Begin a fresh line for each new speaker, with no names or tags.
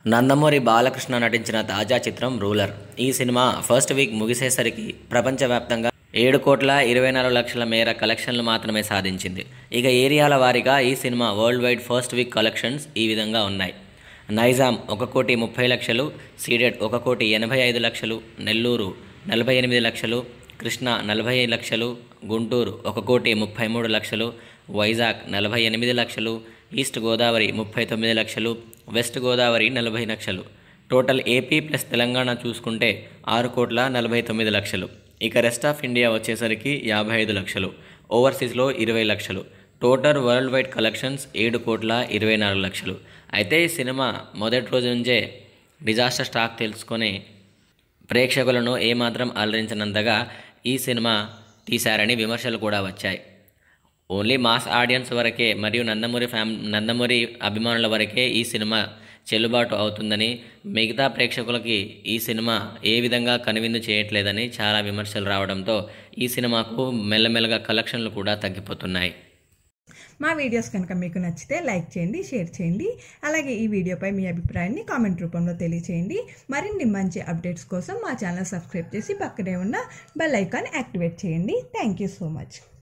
నందమూరి బాలకృష్ణ నటించిన తాజా చిత్రం రూలర్ ఈ సినిమా ఫస్ట్ వీక్ ముగిసేసరికి ప్రపంచవ్యాప్తంగా ఏడు కోట్ల ఇరవై నాలుగు లక్షల మేర కలెక్షన్లు మాత్రమే సాధించింది ఇక ఏరియాల వారీగా ఈ cinema worldwide first week collections ఈ విధంగా ఉన్నాయి నైజాం ఒక కోటి ముప్పై లక్షలు సీడెడ్ ఒక కోటి ఎనభై ఐదు లక్షలు నెల్లూరు నలభై ఎనిమిది లక్షలు కృష్ణా నలభై లక్షలు గుంటూరు ఒక కోటి ముప్పై మూడు లక్షలు వైజాగ్ నలభై ఎనిమిది లక్షలు ఈస్ట్ గోదావరి ముప్పై తొమ్మిది లక్షలు వెస్ట్ గోదావరి నలభై లక్షలు టోటల్ ఏపీ ప్లస్ తెలంగాణ చూసుకుంటే ఆరు కోట్ల నలభై తొమ్మిది లక్షలు ఇక రెస్ట్ ఆఫ్ ఇండియా వచ్చేసరికి యాభై ఐదు లక్షలు ఓవర్సీస్లో ఇరవై లక్షలు టోటల్ వరల్డ్ వైడ్ కలెక్షన్స్ ఏడు కోట్ల ఇరవై నాలుగు లక్షలు అయితే ఈ సినిమా మొదటి రోజు నుంచే డిజాస్టర్ స్టాక్ తెలుసుకొని ప్రేక్షకులను ఏమాత్రం అలరించినంతగా ఈ సినిమా తీశారని విమర్శలు కూడా వచ్చాయి ఓన్లీ మాస్ ఆడియన్స్ వరకే మరియు నందమూరి ఫ్యామ్ నందమూరి అభిమానుల వరకే ఈ సినిమా చెల్లుబాటు అవుతుందని మిగతా ప్రేక్షకులకి ఈ సినిమా ఏ విధంగా కనువిందు చేయట్లేదని చాలా విమర్శలు రావడంతో ఈ సినిమాకు మెల్లమెల్లగా కలెక్షన్లు కూడా తగ్గిపోతున్నాయి
మా వీడియోస్ కనుక మీకు నచ్చితే లైక్ చేయండి షేర్ చేయండి అలాగే ఈ వీడియోపై మీ అభిప్రాయాన్ని కామెంట్ రూపంలో తెలియచేయండి మరిన్ని మంచి అప్డేట్స్ కోసం మా ఛానల్ సబ్స్క్రైబ్ చేసి పక్కనే ఉన్న బెల్ ఐకాన్ యాక్టివేట్ చేయండి థ్యాంక్ యూ సో మచ్